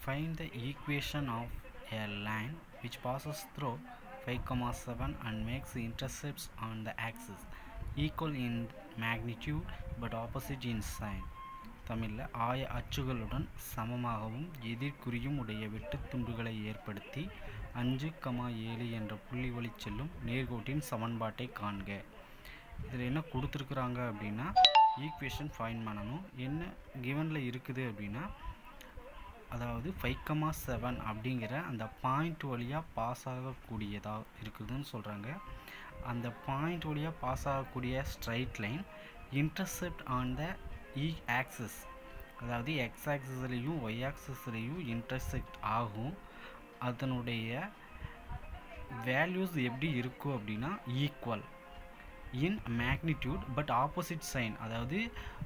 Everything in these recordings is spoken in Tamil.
Find the equation of a line which passes through 5, comma 7 and makes intercepts on the axis equal in magnitude but opposite in sign. தமிழில் ஆய அச்சுகளுடன் சமமாகவும் எதிர்குறியும் உடைய வெட்டுத் துண்டுகளை ஏற்படுத்தி அஞ்சு கமா ஏழு என்ற புள்ளி வழி செல்லும் நேர்கோட்டின் சமன்பாட்டை காண்க இதில் என்ன கொடுத்துருக்குறாங்க அப்படின்னா ஈக்குவேஷன் ஃபைன் பண்ணணும் என்ன கிவனில் இருக்குது அப்படின்னா அதாவது ஃபைவ் கமா செவன் அப்படிங்கிற அந்த பாயிண்ட் வழியாக பாஸ் ஆகக்கூடியதாக இருக்குதுன்னு சொல்கிறாங்க அந்த பாயிண்ட் வழியாக பாஸ் ஆகக்கூடிய straight line intercept on the E axis அதாவது எக்ஸ் ஆக்சிஸ்லேயும் ஒய் ஆக்சிஸ்லேயும் இன்டர்செக்ட் ஆகும் அதனுடைய வேல்யூஸ் எப்படி இருக்கும் அப்படின்னா equal in magnitude but opposite sign அதாவது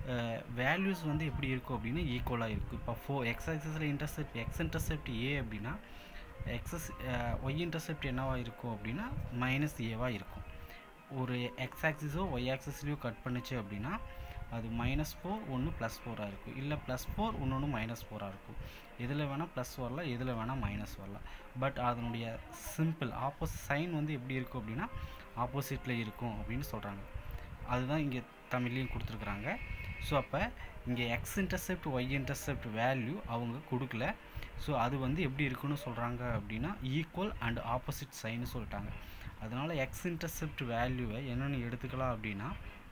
வேல்யூஸ் வந்து எப்படி இருக்கும் அப்படின்னா ஈக்குவலாக இருக்கும் இப்போ ஃபோ எக்ஸ் ஆக்சஸில் இன்டர்செப்ட் எக்ஸ் இன்டர்செப்ட் ஏ அப்படின்னா எக்ஸஸ் ஒய் இன்டர்செப்ட் என்னவாக இருக்கும் அப்படின்னா மைனஸ் ஏவாக இருக்கும் ஒரு எக்ஸ் ஆக்சிஸோ ஒய் ஆக்சிஸ்லேயோ கட் பண்ணுச்சு அப்படின்னா அது மைனஸ் ஃபோர் ஒன்று ப்ளஸ் ஃபோராக இருக்கும் இல்லை ப்ளஸ் ஃபோர் ஒன்று மைனஸ் ஃபோராக இருக்கும் எதில் வேணால் ப்ளஸ் வரலாம் எதில் வேணால் மைனஸ் வரலாம் பட் அதனுடைய சிம்பிள் ஆப்போசிட் சைன் வந்து எப்படி இருக்கும் அப்படின்னா ஆப்போசிட்டில் இருக்கும் அப்படின்னு சொல்கிறாங்க அதுதான் இங்கே தமிழ்லேயும் கொடுத்துருக்குறாங்க ஸோ அப்போ இங்கே X intercept Y intercept value அவங்க கொடுக்கல ஸோ அது வந்து எப்படி இருக்குன்னு சொல்கிறாங்க அப்படின்னா ஈக்குவல் அண்ட் ஆப்போசிட் சைன்னு சொல்லிட்டாங்க அதனால் எக்ஸ் இன்டர்செப்ட் வேல்யூவை என்னென்னு எடுத்துக்கலாம் அப்படின்னா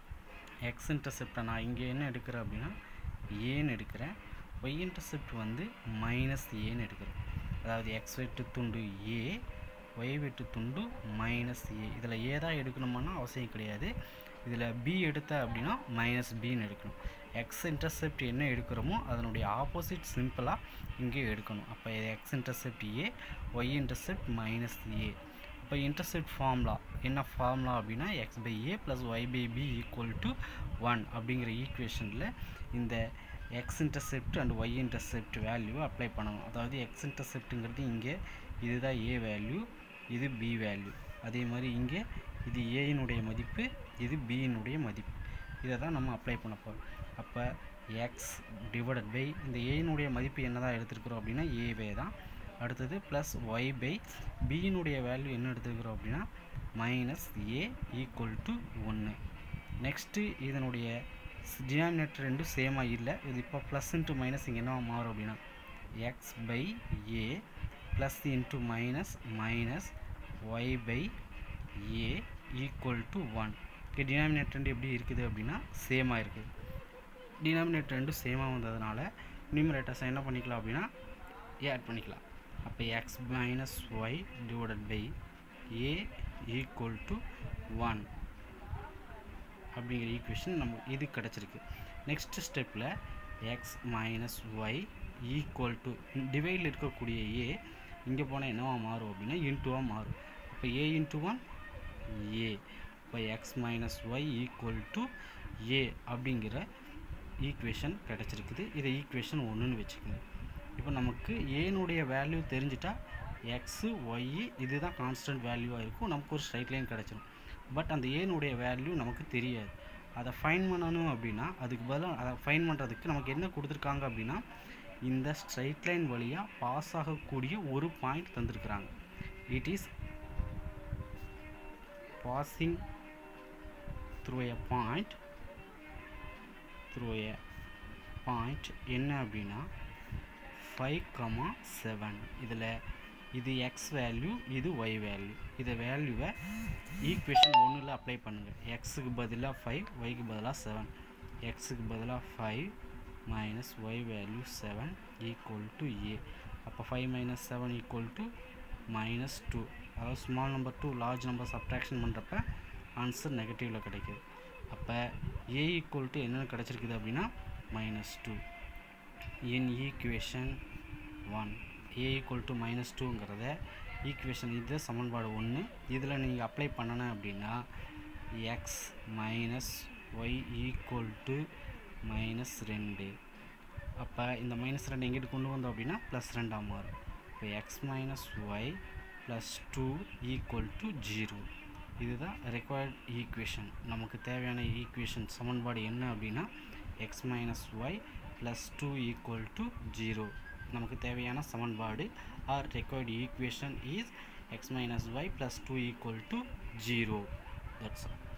எக்ஸ் இன்டர்செப்டை நான் இங்கே என்ன எடுக்கிறேன் அப்படின்னா ஏன்னு எடுக்கிறேன் ஒய் இன்டர்செப்ட் வந்து மைனஸ் ஏன்னு எடுக்கிறேன் அதாவது எக்ஸ் வெட்டு துண்டு ஏ ஒய் வெட்டு துண்டு மைனஸ் ஏ இதில் ஏ தான் எடுக்கணுமானா அவசியம் கிடையாது இதில் பி எடுத்த அப்படின்னா மைனஸ் பின்னு எடுக்கணும் எக்ஸ் இன்டர்செப்ட் என்ன எடுக்கிறோமோ அதனுடைய ஆப்போசிட் சிம்பிளாக இங்கே எடுக்கணும் அப்போ X intercept A Y intercept minus A இப்போ இன்டர்செப்ட் ஃபார்முலா என்ன ஃபார்முலா அப்படின்னா X by A plus Y by B equal to one அப்படிங்கிற ஈக்குவேஷனில் இந்த X intercept and Y intercept வேல்யூவை அப்ளை பண்ணணும் அதாவது எக்ஸ் இன்டர்செப்ட்டுங்கிறது இங்கே இதுதான் ஏ வேல்யூ இது பி வேல்யூ அதே மாதிரி இங்கே இது ஏயினுடைய மதிப்பு இது பியினுடைய மதிப்பு இதை தான் நம்ம அப்ளை பண்ண போகிறோம் அப்போ எக்ஸ் டிவைடட் பை இந்த ஏயினுடைய மதிப்பு என்ன தான் எடுத்துருக்குறோம் அப்படின்னா ஏவே தான் அடுத்தது ப்ளஸ் ஒய் பை பியினுடைய வேல்யூ என்ன எடுத்துக்கிறோம் அப்படின்னா மைனஸ் ஏ ஈக்குவல் டு ஒன்று நெக்ஸ்ட்டு இதனுடைய டினாமினேட்டர் ரெண்டும் சேமாக இல்லை இது இப்போ ப்ளஸ் இன்ட்டு மைனஸ் இங்கே என்ன மாறும் அப்படின்னா X by A plus into minus minus Y by A equal to one இங்கே டினாமினேட்டர் ரெண்டு எப்படி இருக்குது அப்படின்னா சேமாக இருக்குது டினாமினேட்டர் ரெண்டும் சேமாக வந்ததுனால நியூமரேட்டர்ஸை என்ன பண்ணிக்கலாம் அப்படின்னா ஆட் பண்ணிக்கலாம் அப்போ X minus Y divided by A equal to one அப்படிங்கிற ஈக்குவேஷன் நம்ம இது கிடச்சிருக்கு நெக்ஸ்ட் ஸ்டெப்பில் X minus Y equal to டிவைடில் இருக்கக்கூடிய ஏ இங்கே போனால் என்னவா மாறும் அப்படின்னா இன்ட்டுவாக மாறும் அப்போ ஏ இன்ட்டு ஒன் ஏ இப்போ X minus Y equal to A அப்படிங்கிற ஈக்குவேஷன் கிடச்சிருக்குது இதை ஈக்குவேஷன் ஒன்றுன்னு வச்சுக்கோங்க இப்போ நமக்கு ஏனுடைய வேல்யூ தெரிஞ்சிட்டா எக்ஸு ஒய்யு இதுதான் கான்ஸ்டன்ட் வேல்யூவாக இருக்கும் நமக்கு ஒரு ஸ்ட்ரைட் லைன் கிடச்சிரும் பட் அந்த ஏனுடைய வேல்யூ நமக்கு தெரியாது அதை ஃபைன் பண்ணணும் அப்படின்னா அதுக்கு பதிலாக அதை ஃபைன் பண்ணுறதுக்கு நமக்கு என்ன கொடுத்துருக்காங்க அப்படின்னா இந்த ஸ்ட்ரைட் லைன் வழியாக பாஸ் ஆகக்கூடிய ஒரு பாயிண்ட் தந்திருக்கிறாங்க it is passing through a point through a point என்ன அப்படின்னா ஃபைவ் கமா செவன் இதில் இது எக்ஸ் வேல்யூ இது ஒய் வேல்யூ இதை வேல்யூவை ஈக்குவேஷன் ஒன்றில் அப்ளை பண்ணுங்கள் எக்ஸுக்கு பதிலாக ஃபைவ் ஒய்க்கு பதிலாக செவன் எக்ஸுக்கு பதிலாக five minus Y value seven equal to A அப்போ five minus seven equal to minus two அதாவது small number to large number subtraction பண்ணுறப்ப ஆன்சர் நெகட்டிவில் கிடைக்கிது அப்போ ஏ ஈக்குவல் டு என்னென்ன கிடச்சிருக்குது அப்படின்னா minus two in equation one A equal to minus டூங்கிறத ஈக்குவேஷன் இது சமன்பாடு ஒன்று இதில் நீங்கள் அப்ளை பண்ணணும் அப்படின்னா X minus Y equal to minus ரெண்டு அப்போ இந்த மைனஸ் ரெண்டு எங்கிட்டு கொண்டு வந்தோம் அப்படின்னா ப்ளஸ் ரெண்டாக மாறும் இப்போ X minus Y plus two equal to zero இதுதான் ரெக்வயர்ட் ஈக்குவேஷன் நமக்கு தேவையான ஈக்குவேஷன் சமன்பாடு என்ன அப்படின்னா X minus Y plus two equal to zero நமக்கு தேவையான சமன்பாடு or required equation is X minus Y plus two equal to zero that's all